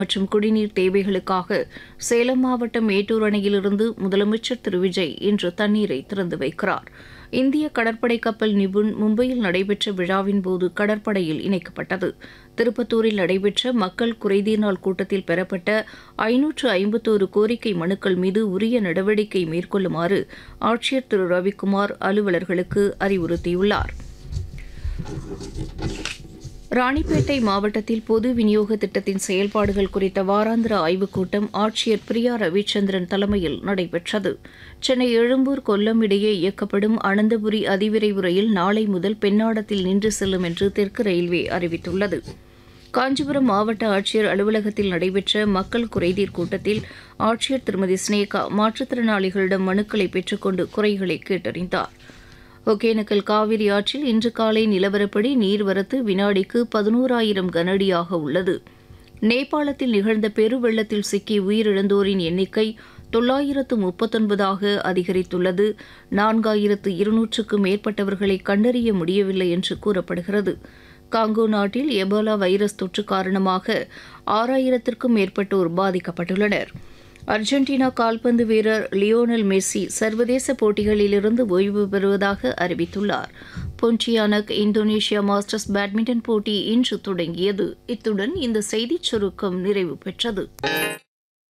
மற்றும் குடிநீர் தேவைகளுக்காக சேலம் மாவட்டம் மேட்டூர் அணையிலிருந்து முதலமைச்சர் திரு விஜய் இன்று தண்ணீரை திறந்து வைக்கிறார் இந்திய கடற்படை கப்பல் நிபுண் மும்பையில் நடைபெற்ற விழாவின் போது கடற்படையில் இணைக்கப்பட்டது திருப்பத்தூரில் நடைபெற்ற மக்கள் குறைதீர் நாள் கூட்டத்தில் பெறப்பட்ட ஐநூற்று ஐம்பத்தோரு கோரிக்கை மனுக்கள் மீது உரிய நடவடிக்கை மேற்கொள்ளுமாறு ஆட்சியர் திரு ரவிக்குமார் அலுவலர்களுக்கு அறிவுறுத்தியுள்ளார் ராணிப்பேட்டை மாவட்டத்தில் பொது விநியோக திட்டத்தின் செயல்பாடுகள் குறித்த வாராந்திர ஆய்வுக் கூட்டம் ஆட்சியர் பிரியா ரவிச்சந்திரன் தலைமையில் நடைபெற்றது சென்னை எழும்பூர் கொல்லம் இடையே இயக்கப்படும் அனந்தபுரி அதிவிரைவு ரயில் நாளை முதல் பெண்ணாடத்தில் நின்று செல்லும் என்று தெற்கு ரயில்வே அறிவித்துள்ளது காஞ்சிபுரம் மாவட்ட ஆட்சியர் அலுவலகத்தில் நடைபெற்ற மக்கள் குறைதீர் கூட்டத்தில் ஆட்சியர் திருமதி ஸ்னேகா மாற்றுத்திறனாளிகளிடம் மனுக்களை பெற்றுக்கொண்டு குறைகளை கேட்டறிந்தார் ஒகேனக்கல் காவிரி ஆற்றில் இன்று காலை நிலவரப்படி நீர்வரத்து வினாடிக்கு பதினோராயிரம் கனஅடியாக உள்ளது நேபாளத்தில் நிகழ்ந்த பெருவெள்ளத்தில் சிக்கி உயிரிழந்தோரின் எண்ணிக்கை தொள்ளாயிரத்து முப்பத்தொன்பதாக அதிகரித்துள்ளது நான்காயிரத்து இருநூற்றுக்கும் மேற்பட்டவர்களை கண்டறிய முடியவில்லை என்று கூறப்படுகிறது காங்கோ நாட்டில் எபோலா வைரஸ் தொற்று காரணமாக ஆறாயிரத்திற்கும் மேற்பட்டோர் பாதிக்கப்பட்டுள்ளனர் அர்ஜென்டினா கால்பந்து வீரர் லியோனல் மெஸ்ஸி சர்வதேச போட்டிகளிலிருந்து ஓய்வு பெறுவதாக அறிவித்துள்ளார் பொன்டியானக் இந்தோனேஷியா மாஸ்டர்ஸ் பேட்மிண்டன் போட்டி இன்று தொடங்கியது இத்துடன் இந்த செய்திச் சுருக்கம் நிறைவு பெற்றது